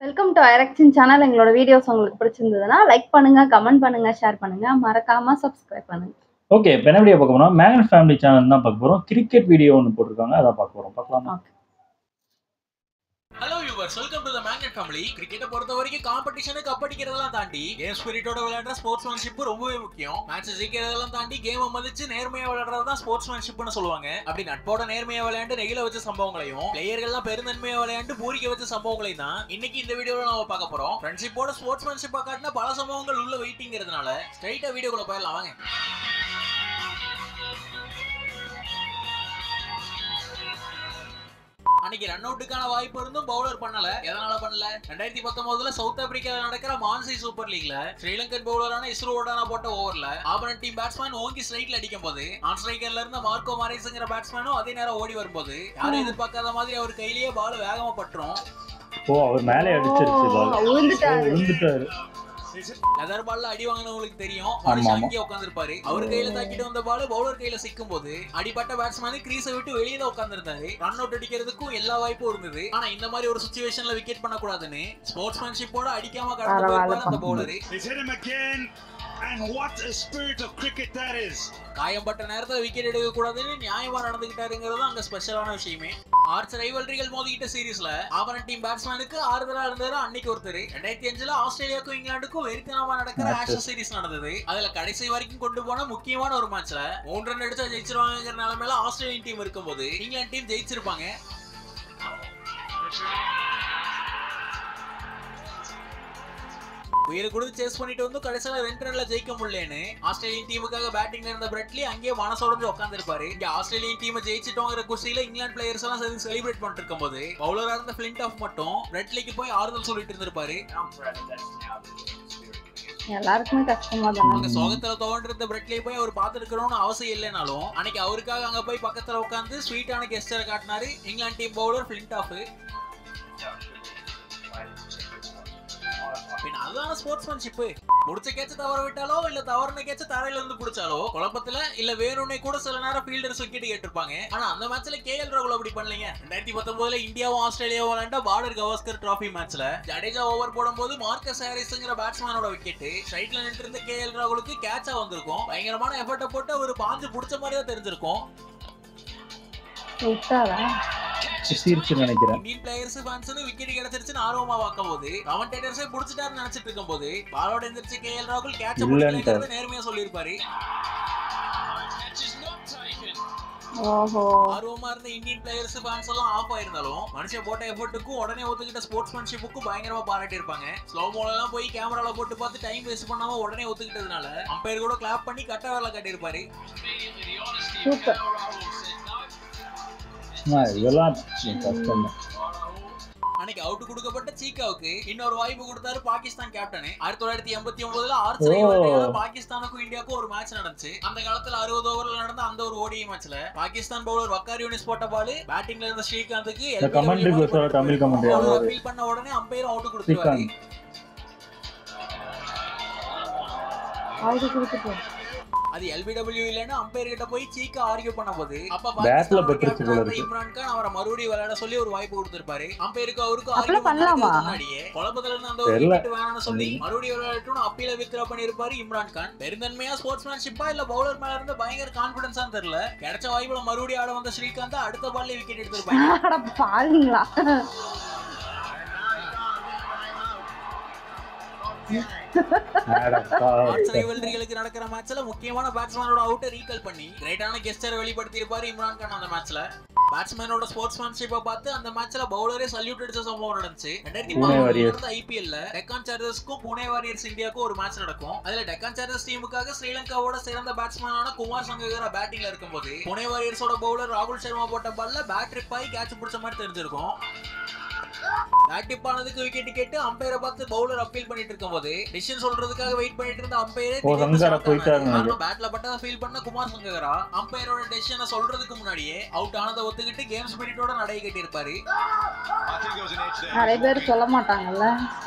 Welcome to ஐரக்ஷன் channel எங்களோட videos உங்களுக்கு பிடிச்சிருந்ததுன்னா லைக் பண்ணுங்க கமெண்ட் பண்ணுங்க ஷேர் பண்ணுங்க மறக்காம சப்ஸ்கிரைப் பண்ணுங்க ஓகே இப்போ என்ன வீடியோ பார்க்க போறோம் மேகன் ஃபேமிலி சேனல் தான் பார்க்க போறோம் கிரிக்கெட் வீடியோ ஒன்று போட்டிருக்காங்க அதான் பார்க்க போறோம் பார்க்கலாமா hello yours welcome to the magnet family கிரிக்கெட்டை பொறுத்த வரைக்கும் காம்படிஷனுக்கு கப்படிக்கிறதெல்லாம் தாண்டி கேம் ஸ்பிரிட்டோட விளையாடுற ஸ்போர்ட்ஸ்மேன்ஷிப் ரொம்பவே முக்கியம் மேட்ச் ஜெயிக்கிறதெல்லாம் தாண்டி கேமை மதிச்சு நேர்மையா விளையாடுறது தான் ஸ்போர்ட்ஸ்மேன்ஷிப்னு சொல்லுவாங்க அப்படி நட்போட நேர்மையா விளையாண்டு நெகிழ வச்ச சம்பவங்களையும் பிளேயர்கள்லாம் பெருந்தன்மையா விளையாண்டு பூரிக்க வச்ச சம்பவங்களையும் தான் இன்னைக்கு இந்த வீடியோல நம்ம பார்க்க போறோம் ஃப்ரெண்ட்ஷிப்போட ஸ்போர்ட்ஸ்மேன்ஷிப்பா காட்டின பல சம்பவங்கள் உள்ள வெயிட்டிங்கிறதுனால ஸ்ட்ரைட்டா வீடியோக்குள்ள போயிடலாம் வாங்க அன்னைக்கு ரன் அவுட்டுக்கான வாய்ப்பு இருந்தும் பவுலர் பண்ணல எதனால பண்ணல ரெண்டாயிரத்தி பத்தொன்பதுல சவுத் ஆப்பிரிக்கால நடக்கிற மான்சி சூப்பர் லீக்ல ஸ்ரீலங்கன் பவுலரான இஸ்ரோடான போட்ட ஓவர்ல ஆபரன் டீம் பேட்ஸ்மேன் ஓங்கி ஸ்ட்ரைக்ல அடிக்கும் போது நான் ஸ்ட்ரைக்கர்ல இருந்த மார்க்கோ மாரேஸ்ங்கிற பேட்ஸ்மேனும் அதே நேரம் ஓடி வரும்போது யாரும் எதிர்பார்க்காத மாதிரி அவர் கையிலேயே பால் வேகமா பட்டுரும் ஓ அவர் மேலே அடிச்சிருச்சு ஓ, ball. விழுந்துட்டாரு. ஓ, விழுந்துட்டாரு லெதர் பால்ல அடி வாங்கினவங்களுக்கு தெரியும் ஆமா, மனுஷன் ஆமா. அங்கேயே உட்காந்துருப்பாரு அவர் கையில தாக்கிட்டு வந்த பால் பவுலர் கையில சிக்கும் போது அடிப்பட்ட பேட்ஸ்மேன் கிரீஸை விட்டு வெளியே தான் உட்காந்துருந்தாரு ரன் அவுட் அடிக்கிறதுக்கும் எல்லா வாய்ப்பும் இருந்தது ஆனா இந்த மாதிரி ஒரு சுச்சுவேஷன்ல விக்கெட் பண்ணக்கூடாதுன்னு ஸ்போர்ட்ஸ்மேன்ஷிப்போட அடிக்காம கடந்து பரவாயில்ல, போயிருப்பாரு அந்த bowler He's hit him again, and what a spirit of cricket that is. காயம்பட்ட நேரத்துல விக்கெட் எடுக்க கூடாதுன்னு நியாயமா நடந்துகிட்டாருங்கிறது அங்க ஸ்பெஷலான விஷயமே ஆர்ச் ரைவல்ரிகள் மோதிக்கிட்ட சீரீஸ்ல ஆபரன் டீம் பேட்ஸ்மேனுக்கு ஆறுதலா இருந்தாரு அன்னைக்கு ஒருத்தர் ரெண்டாயிரத்தி அஞ்சுல ஆஸ்திரேலியாவுக்கும் இங்கிலாந்துக்கும் வெறித்தனமா நடக்கிற Match. ஆஷஸ் சீரிஸ் நடந்தது அதுல கடைசி வரைக்கும் கொண்டு போன முக்கியமான ஒரு மேட்ச்ல மூன்று ரன் அடிச்சா ஜெயிச்சிருவாங்கிற நிலைமையில ஆஸ்திரேலியன் டீம் இருக்கும்போது இங்கிலாந்து டீம் ஜெயிச்சிருப்பாங்க உயிரை கொடுத்து சேஸ் பண்ணிட்டு வந்து கடைசியில ரெண்டு ரன்ல ஜெயிக்க முடியலன்னு ஆஸ்திரேலியன் டீமுக்காக பேட்டிங்ல இருந்த பிரெட்லி அங்கேயே மனசோடஞ்சு உட்காந்துருப்பாரு இங்க ஆஸ்திரேலியன் டீம் ஜெயிச்சிட்டோங்கிற குஷியில இங்கிலாந்து பிளேயர்ஸ் எல்லாம் சேர்ந்து செலிப்ரேட் பண்ணிட்டு இருக்கும்போது பவுலரா இருந்த பிளிண்ட் ஆஃப் மட்டும் பிரெட்லிக்கு போய் ஆறுதல் சொல்லிட்டு இருந்திருப்பாரு எல்லாருக்குமே கஷ்டமா அங்க தானே சோகத்துல தோன்றிருந்த பிரெட்லியை போய் அவர் பாத்துருக்கணும்னு அவசியம் இல்லைனாலும் அன்னைக்கு அவருக்காக அங்க போய் பக்கத்துல உட்காந்து ஸ்வீட்டான கெஸ்டரை காட்டினாரு England team bowler Flintoff பின்ன அதுதான ஸ்போர்ட்ஸ்மேன்ஷிப் முடிச்ச கேட்ச தவற விட்டாலோ இல்ல தவறுன கேட்ச தரையில இருந்து பிடிச்சாலோ குழப்பத்துல இல்ல வேணும்னே கூட சில நேரம் ஃபீல்டர்ஸ் விக்கெட் கேட்டிருப்பாங்க ஆனா அந்த மேட்ச்ல கேஎல் ராகுல் அப்படி பண்ணலீங்க ரெண்டாயிரத்தி பத்தொன்பதுல இந்தியாவும் ஆஸ்திரேலியாவும் விளையாண்ட பார்டர் கவாஸ்கர் டிராஃபி மேட்ச்ல ஜடேஜா ஓவர் போடும்போது மார்க்கஸ் ஹாரிஸ்ங்கிற பேட்ஸ்மேனோட விக்கெட் ஸ்ட்ரைட்ல நின்று இருந்த கேஎல் ராகுலுக்கு கேட்சா வந்திருக்கும் பயங்கரமான எஃபர்ட்டை போட்டு ஒரு பாஞ்சு பிடிச்ச மாதிரி தான் தெரிஞ்சிருக்கும் விட்டாரா சீரிச்சுன்னு நினைக்கிறேன் இந்தியன் பிளேயர்ஸ் ஃபேன்ஸ் விக்கெட் கிடைச்சிருச்சுன்னு ஆர்வமா பார்க்கும் போது கமெண்டேட்டர்ஸே புடிச்சிட்டாருன்னு நினைச்சிட்டு இருக்கும் போது பாலோட எந்திரிச்சு கேஎல் ராகுல் கேட்ச இல்லன்ட்டாரு. பிடிக்கலங்கிறத நேர்மையா சொல்லியிருப்பாரு ஓஹோ ஆர்வமா இருந்த இந்தியன் பிளேயர்ஸ் ஃபேன்ஸ் எல்லாம் ஆஃப் ஆயிருந்தாலும் மனுஷன் போட்ட எஃபர்ட்டுக்கும் உடனே ஒத்துக்கிட்ட ஸ்போர்ட்ஸ்மேன்ஷிப்புக்கும் பயங்கரமா பாராட்டி இருப்பாங்க ஸ்லோ எல்லாம் போய் கேமரால போட்டு பார்த்து டைம் வேஸ்ட் பண்ணாம உடனே ஒத்துக்கிட்டதுனால அம்பையர் கூட கிளாப் பண்ணி கட்ட வேலை கட்டியிருப்பாரு சூப்பர் ஆ, இதெல்லாம் கஷ்டம் தான் அன்னைக்கு அவுட் கொடுக்கப்பட்ட சீக்காவுக்கு இன்னொரு வாய்ப்பு கொடுத்தாரு பாகிஸ்தான் கேப்டன் ஆயிரத்தி தொள்ளாயிரத்தி எண்பத்தி ஒன்பதுல ஆர்ச் ஓ. ரைவல்ரியால பாகிஸ்தானுக்கும் இந்தியாவுக்கும் ஒரு மேட்ச் நடந்துச்சு அந்த காலத்துல அறுபது ஓவர்ல நடந்த அந்த ஒரு ஓடிஐ மேட்ச்ல பாகிஸ்தான் பவுலர் வக்கார் யூனிஸ் போட்ட பால் பேட்டிங்ல இருந்த ஸ்ரீகாந்துக்கு இந்த commentary பேசுற தமிழ் commentary யாராவது? ஃபீல் பண்ண உடனே அம்பையர் அவுட் கொடுத்துருவாரு ஸ்ரீகாந்த் அவரு கொடுத்துட்டு அது எல்பிடபிள்யூ இல்லைன்னு அம்பையர் கிட்ட போய் சீக்கா ஆர்கியூ பண்ண போது அப்ப Bat ல பாகிஸ்தானோட பட்டுருச்சு captain போல ஆன இருக்கு. இம்ரான் கான் அவரை மறுபடியும் விளையாட சொல்லி ஒரு வாய்ப்பு கொடுத்திருப்பாரு அம்பையருக்கு அவருக்கு அப்பெல்லாம் argument பண்ணலாமா? நடக்கிறதுக்கு முன்னாடியே குழப்பத்துல இருந்து அந்த ஒரு தெரியல. விக்கெட் வேணும்னு சொல்லி மறுபடியும் விளையாடட்டும் அப்பீல வித்ரா பண்ணிருப்பாரு இம்ரான் கான் பெருந்தன்மையா ஸ்போர்ட்ஸ்மேன்ஷிப்பா இல்ல பவுலர் மேல இருந்து பயங்கர கான்பிடன்ஸா தெரியல கிடைச்ச வாய்ப்புல மறுபடியும் ஆட வந்த ஸ்ரீகாந்த் அடுத்த பால்ல விக்கெட் எடுத்திருப்பாங்க அட பாருங்களா ஆடப்பா. ஆர்ட்ஸ் ரைவல்ரிகளுக்கு நடக்கிற மேட்ச்ல முக்கியமான பேட்ஸ்மேனோட அவுட்டை ரீகால் பண்ணி கிரேட்டான கெஸ்டரை வெளிப்படுத்தி இருப்பாரு இம்ரான் கான் அந்த மேட்ச்ல பேட்ஸ்மேனோட ஸ்போர்ட்ஸ்மேன்ஷிப்பை பார்த்து அந்த மேட்ச்ல பவுலரே சல்யூட் அடிச்ச சம்பவம் நடந்துச்சு ரெண்டாயிரத்தி புனே பதினொன்றுல வாரியர்ஸ். நடந்த ஐபிஎல்ல டெக்கான் சார்ஜர்ஸ்க்கும் புனே வாரியர்ஸ் இந்தியாவுக்கும் ஒரு மேட்ச் நடக்கும் அதுல டெக்கான் சார்ஜர்ஸ் டீமுக்காக ஸ்ரீலங்காவோட சிறந்த பேட்ஸ்மேனான குமார் சங்ககரா பேட்டிங்ல இருக்கும்போது புனே வாரியர்ஸோட பவுலர் ராகுல் சர்மா போட்ட பால்ல பேட் ட்ரிப் ஆகி கேட்ச் பிடிச்ச மாதிரி தெரிஞ்சிருக்கும் பேட் டிப் ஆனதுக்கு விக்கெட் கேட்டு அம்பையரை பார்த்து பவுலர் அப்பீல் பண்ணிட்டு இருக்கும்போது டிசிஷன் சொல்றதுக்காக வெயிட் பண்ணிட்டு இருந்த அம்பையரே ஓ, சங்ககாரா போயிட்டாருன்னு காரணம் பேட்ல பட்டதா ஃபீல் பண்ண குமார் சங்ககரா அம்பையரோட டெசிஷனை சொல்றதுக்கு முன்னாடியே அவுட் ஆனதை ஒத்துக்கிட்டு கேம் ஸ்பிரிட்டோட நடை கட்டி இருப்பாரு I think there was an edge there. நிறைய பேர் சொல்ல மாட்டாங்கல்ல Can't get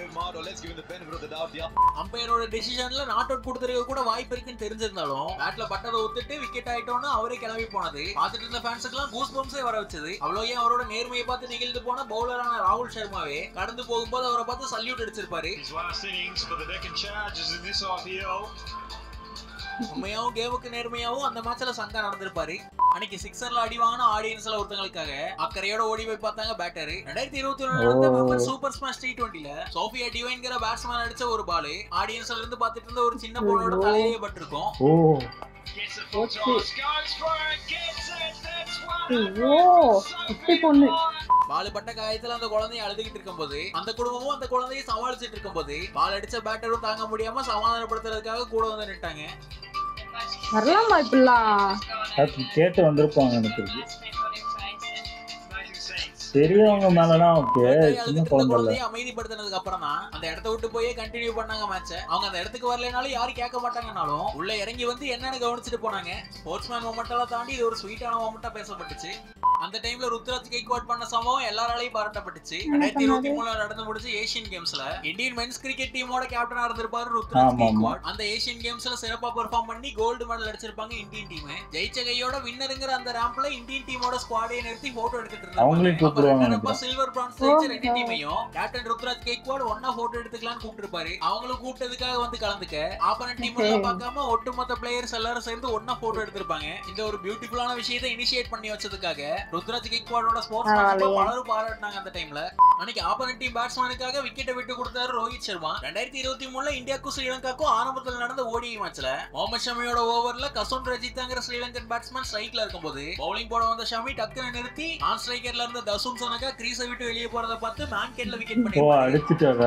here, Mardo. Let's give him the benefit of the doubt. Yeah. அம்பையரோட டெசிஷன்ல நாட் அவுட் கொடுத்துருக்க கூட வாய்ப்பு இருக்குன்னு தெரிஞ்சிருந்தாலும் பேட்ல பட்டதை ஒத்துட்டு விக்கெட் ஆயிட்டோம்னு அவரே கிளம்பி போனது பார்த்துட்டு இருந்த ஃபேன்ஸுக்கு எல்லாம் கூஸ் பம்ஸே வர வச்சது அவ்வளோ ஏன் அவரோட நேர்மையை பார்த்து நிகழ்ந்து போன பவுலரான ராகுல் சர்மாவே கடந்து போகும்போது அவரை பார்த்து சல்யூட் அடிச்சிருப்பாரு His last innings for the Deccan Chargers in this IPL. உண்மையாவும் கேமுக்கு நேர்மையாவும் அந்த மேட்ச்ல சங்கா நடந்திருப்பாரு அன்னைக்கு சிக்ஸர்ல அடி வாங்கின ஆடியன்ஸ்ல ஒருத்தங்களுக்காக அக்கறையோட ஓடி போய் பார்த்தாங்க பேட்டர் ரெண்டாயிரத்தி இருபத்தி ஒண்ணு நடந்த ஓ. விமன் சூப்பர் ஸ்மாஷ் டி டுவெண்ட்டில சோஃபியா டிவைன்கிற பேட்ஸ்மேன் அடிச்ச ஒரு பால் ஆடியன்ஸ்ல இருந்து பார்த்துட்டு இருந்த ஒரு சின்ன பொண்ணோட தலையிலேயே பட்டிருக்கும் ஓ Gets the full toss, goes for it, gets it. That's one. ஐயோ குட்டி பொண்ணு பால் பட்ட காயத்துல அந்த குழந்தைய அழுதுகிட்டு இருக்கும்போது அந்த குடும்பமும் அந்த குழந்தைய சமாளிச்சிட்டு இருக்கும்போது பால் அடிச்ச பேட்டரும் தாங்க முடியாம சமாதானப்படுத்துறதுக்காக கூட வந்து நிட்டாங்க வரலாமா இப்படிலாம் அது கேட்டு வந்திருப்பாங்க எனக்கு தெரிஞ்சு. Amazing scenes. பெரியவங்க மேலலாம் ஓகே குழந்தைய சின்ன அழுதுகிட்டு இருந்த குழந்தை இல்ல குழந்தைய அமைதிப்படுத்தினதுக்கு அப்புறம் தான் அந்த இடத்த விட்டு போய் கண்டினியூ பண்ணாங்க மேட்ச அவங்க அந்த இடத்துக்கு வரலைனாலும் யாரும் கேட்க மாட்டாங்கனாலும் உள்ள இறங்கி வந்து என்னன்னு கவனிச்சுட்டு போனாங்க ஸ்போர்ட்ஸ்மேன் மொமெண்டெல்லாம் தாண்டி இது ஒரு ஸ்வீட்டான மொமெண்டா பேசப்பட்டுச்சு அந்த டைம்ல ருத்ராஜ் கைக்வாட் பண்ண சம்பவம் எல்லாராலையும் பாராட்டப்பட்டுச்சு ரெண்டாயிரத்தி இருபத்தி மூணுல நடந்து முடிச்ச ஏசியன் கேம்ஸ்ல இந்தியன் மென்ஸ் கிரிக்கெட் டீமோட கேப்டனா இருந்திருப்பாரு ருத்ராஜ் ஆமா, ஆமா. கைக்வாட் அந்த ஏசியன் கேம்ஸ்ல சிறப்பா பெர்ஃபார்ம் பண்ணி கோல்டு மெடல் அடிச்சிருப்பாங்க இந்தியன் டீம் ஜெயிச்ச கையோட வின்னருங்கிற அந்த ரேம்ப்ல இந்தியன் டீமோட ஸ்குவாடை நிறுத்தி போட்டோ எடுத்துட்டு அவங்களையும் கூப்பிடுவாங்க இருந்தாங்க சில்வர் பிரான்ஸ் ஜெயிச்ச ரெண்டு டீமையும் கேப்டன் ருத்ராஜ் கேக்வாட் ஒன்னா போட்டோ எடுத்துக்கலாம்னு கூப்பிட்டுருப்பாரு அவங்களும் கூப்பிட்டதுக்காக வந்து கலந்துக்க ஆப்பனன்ட் டீம் எல்லாம் பார்க்காம ஒட்டுமொத்த பிளேயர்ஸ் எல்லாரும் சேர்ந்து ஒன்னா போட்டோ எடுத்திருப்பாங்க இந்த ஒரு பியூட்டிஃபுல்லான விஷயத்தை இனிஷியேட் பண்ணி வச்சதுக்காக ருத்ராஜ் கேக்வாடோட ஸ்போர்ட்ஸ் பரவாயில்லையே. பலரும் பாராட்டினாங்க அந்த டைம்ல அன்னைக்கு ஆப்பனன்ட் டீம் பேட்ஸ்மேனுக்காக விக்கெட்டை விட்டு கொடுத்தாரு ரோஹித் சர்மா ரெண்டாயிரத்தி இருபத்தி மூணுல இந்தியாவுக்கும் ஸ்ரீலங்காக்கும் ஆரம்பத்தில் நடந்த ஓடிஐ மேட்ச்ல முகமது ஷமியோட ஓவர்ல கசுன் ரஜித்தாங்கிற ஸ்ரீலங்கன் பேட்ஸ்மேன் ஸ்ட்ரைக்ல இருக்கும்போது பவுலிங் போட வந்த ஷமி டக்குன்னு நிறுத்தி நான் ஸ்ட்ரைக்கர்ல இருந்த தசுன் சனகா கிரீஸை விட்டு வெளியே போறத பார்த்து மேன்கெட்ல விக்கெட் ஓ பண்ணிருப்பாரு அடிச்சுட்டாரா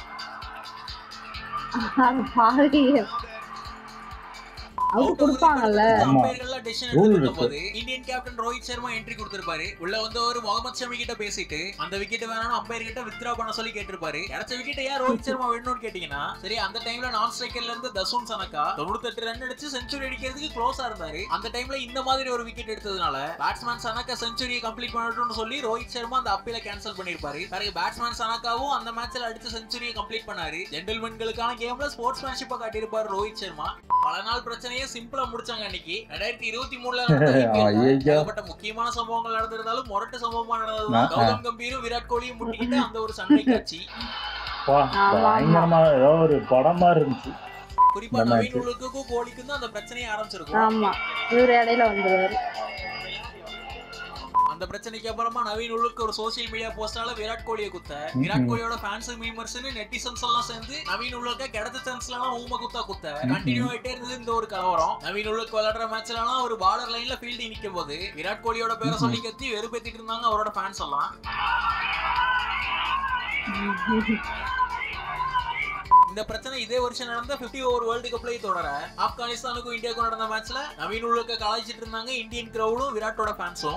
அது பாதி அவுட் கொடுப்பாங்கல்ல ஆமா. Rule இருக்கு. போது Indian captain Rohit Sharma entry கொடுத்திருப்பாரு உள்ள வந்து ஒரு முகமது ஷமி கிட்ட பேசிட்டு அந்த விக்கெட் வேணாம் அம்பையர் கிட்ட வித்ரா பண்ண சொல்லி கேட்டிருப்பாரு கிடைச்ச விக்கெட் ஏன் ரோஹித் சர்மா வேணும்னு கேட்டீங்கன்னா சரி அந்த டைம்ல நான் ஸ்ட்ரைக்கர்ல இருந்து தசுன் சனக்கா தொண்ணூத்தெட்டு ரன் அடிச்சு செஞ்சுரி அடிக்கிறதுக்கு க்ளோஸா இருந்தாரு அந்த டைம்ல இந்த மாதிரி ஒரு விக்கெட் எடுத்ததுனால பேட்ஸ்மேன் சனக்கா செஞ்சுரியை கம்ப்ளீட் பண்ணட்டும்னு சொல்லி ரோஹித் சர்மா அந்த அப்பீல கேன்சல் பண்ணிருப்பாரு பிறகு பேட்ஸ்மேன் சனக்காவும் அந்த மேட்ச்ல அடிச்ச செஞ்சுரியை கம்ப்ளீட் பண்ணாரு ஜென்டில்மேன்களுக்கான கேம்ல ஸ்போர்ட்ஸ்மேன்ஷிப்பை காட்டியிருப்பாரு ரோஹித் சர்மா பல நாள் பிரச்சனையை சிம்பிளா முடிச்சாங்க அன்னைக்கு ரெண்டாயிரத்தி இருபத்தி மூணுல நடந்த IPL ல ஐயையோ. ஏகப்பட்ட முக்கியமான சம்பவங்கள் நடந்திருந்தாலும் முரட்டு சம்பவமா நடந்தது நான், கௌதம் கம்பீரும் விராட் கோலியும் முட்டிக்கிட்டு அந்த ஒரு சண்டை காட்சி வா ஆமா. பயங்கரமா ஏதோ ஒரு படமா இருந்துச்சு குறிப்பா இந்த நவீன் match. உலகுக்கும் கோலிக்கும் தான் அந்த பிரச்சனையை ஆரம்பிச்சிருக்கும் ஆமா இவர் இடையில வந்துருவாரு அந்த பிரச்சனைக்கு அப்புறமா நவீன் உலகுக்கு ஒரு சோசியல் மீடியா போஸ்டால விராட் கோலியை குத்த விராட் கோலியோட ஃபேன்ஸ் மீமர்ஸ்னு நெட்டிசன்ஸ் எல்லாம் சேர்ந்து நவீன் உலக கிடைச்ச சான்ஸ்ல எல்லாம் ஊம குத்தா குத்த கண்டினியூ ஆயிட்டே இருந்தது இந்த ஒரு கலவரம் நவீன் உலக விளையாடுற மேட்ச்ல எல்லாம் ஒரு பார்டர் லைன்ல ஃபீல்டிங் நிக்கும் போது விராட் கோலியோட பேரை சொல்லி கத்தி வெறுப்பேத்திட்டு இருந்தாங்க அவரோட ஃபேன்ஸ் எல்லாம் இந்த பிரச்சனை இதே வருஷம் நடந்த 50 ஓவர் வேர்ல்டு கப்லயே தொடர ஆப்கானிஸ்தானுக்கும் இந்தியாவுக்கும் நடந்த மேட்ச்ல நவீன் உலக கலாய்ச்சிட்டு இருந்தாங்க இந்தியன் கிரௌடும் விராட்டோட ஃபேன்ஸும்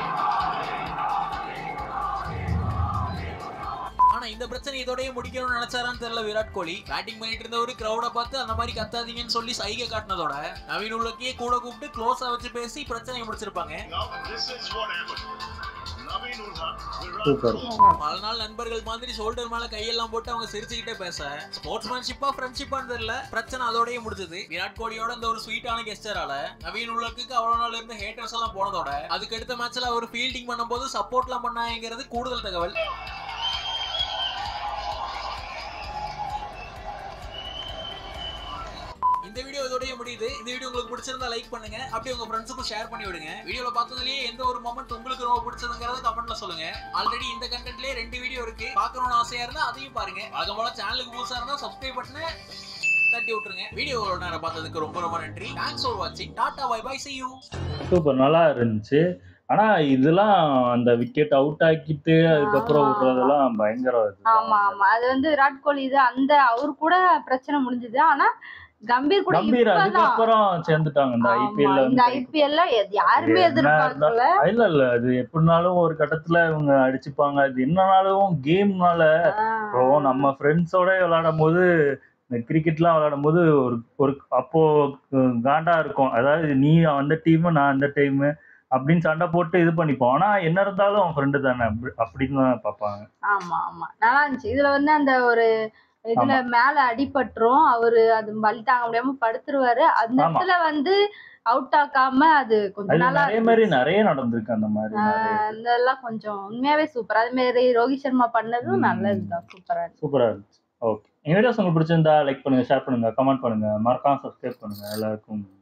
ஆனா இந்த பிரச்சனை இதோடய முடிக்கணும்னு நினைச்சாரான்னு தெரியல விராட் கோலி பேட்டிங் பண்ணிட்டு இருந்த ஒரு கிரௌட பார்த்து அந்த மாதிரி கத்தாதீங்கன்னு சொல்லி சைகை காட்டினதோட நவீன் உலக்கையே கூட கூப்பிட்டு க்ளோஸா வச்சு பேசி பிரச்சனையை முடிச்சிருப்பாங்க No, this is what happened. Naveen Ulha, Virat super Kohli. பல நாள் நண்பர்கள் மாதிரி ஷோல்டர் மேல கையெல்லாம் போட்டு அவங்க சிரிச்சுக்கிட்டே பேச ஸ்போர்ட்ஸ்மேன்ஷிப்பா ஃப்ரெண்ட்ஷிப்பான்னு தெரியல பிரச்சனை அதோடய முடிஞ்சது விராட் கோலியோட இந்த ஒரு ஸ்வீட்டான கெஸ்டரால நவீன் உலகுக்கு அவ்வளவு நாள் இருந்த ஹேட்டர்ஸ் எல்லாம் போனதோட அதுக்கு அடுத்த மேட்ச்ல அவர் ஃபீல்டிங் பண்ணும்போது சப்போர்ட்லாம் பண்ணாங்கிறது கூடுதல் தகவல் இந்த வீடியோ இதோடய முடியுது இந்த வீடியோ உங்களுக்கு பிடிச்சிருந்தா லைக் பண்ணுங்க அப்படியே உங்க ஃப்ரெண்ட்ஸுக்கும் ஷேர் பண்ணி விடுங்க வீடியோல பார்த்ததுலயே எந்த ஒரு மொமெண்ட் உங்களுக்கு ரொம்ப பிடிச்சதுங்கிறத கமெண்ட்ல சொல்லுங்க ஆல்ரெடி இந்த கண்டென்ட்லயே ரெண்டு வீடியோ இருக்கு பார்க்கணும்னு ஆசையா இருந்தா அதையும் பாருங்க வழக்கம் போல சேனலுக்கு புதுசா இருந்தா சப்ஸ்கிரைப் பட்டனை தட்டி விட்டுருங்க வீடியோ இவ்வளவு நேரம் பார்த்ததுக்கு ரொம்ப ரொம்ப நன்றி தேங்க்ஸ் ஃபார் வாட்சிங் tata bye bye see you super நல்லா இருந்துச்சு ஆனா இதெல்லாம் அந்த விக்கெட் அவுட் ஆக்கிட்டு அதுக்கப்புறம் ஆமா, விடுறதெல்லாம் பயங்கர இதுதான். ஆமா ஆமா அது வந்து விராட் கோலி இது அந்த அவர் கூட பிரச்சனை முடிஞ்சது ஆனா கம்பீர் கூட கம்பீர் இப்பதான் அதுக்கப்புறம் சேர்ந்துட்டாங்க இந்த ஆமா, ஐபிஎல்ல இந்த வந்து ஐபிஎல்ல யாருமே என்ன எதிர்பார்க்கல இல்ல இல்ல அது எப்படினாலும் ஒரு கட்டத்துல இவங்க அடிச்சுப்பாங்க அது என்னனாலும் கேம்னால இப்போ நம்ம ஃப்ரெண்ட்ஸோட விளையாடும் போது இந்த கிரிக்கெட்லாம் விளையாடும் போது ஒரு ஒரு அப்போ அஹ், காண்டா இருக்கும் அதாவது நீ அந்த டீம் நான் அந்த டீம் அப்படின்னு சண்டை போட்டு இது பண்ணிப்போம் ஆனா என்ன இருந்தாலும் அவன் ஃப்ரெண்டு தானே அப்படி- அப்படின்னு தான் பார்ப்பாங்க ஆமா ஆமா நல்லா இருந்துச்சு இதுல வந்து அந்த ஒரு இதுல மேல அடிபட்டுரும் அவரு அது வலி தாங்க முடியாம படுத்துருவாரு அந்த ஆமா. இடத்துல வந்து அவுட் ஆக்காம அது கொஞ்சம் அது நல்லா நிறைய மாதிரி நிறைய நடந்திருக்கு அந்த மாதிரி நிறைய அதெல்லாம் கொஞ்சம் உண்மையாவே சூப்பர் அது மாதிரி ரோஹித் சர்மா பண்ணதும் ம். நல்லதுதான் சூப்பரா இருந்துச்சு சூப்பரா இருந்துச்சு ஓகே எங்க வீடியோஸ் உங்களுக்கு பிடிச்சிருந்தா லைக் பண்ணுங்க ஷேர் பண்ணுங்க கமெண்ட் பண்ணுங்க மறக்காம சப்ஸ்கிரைப் பண்ணுங்க எல்லாருக்கும்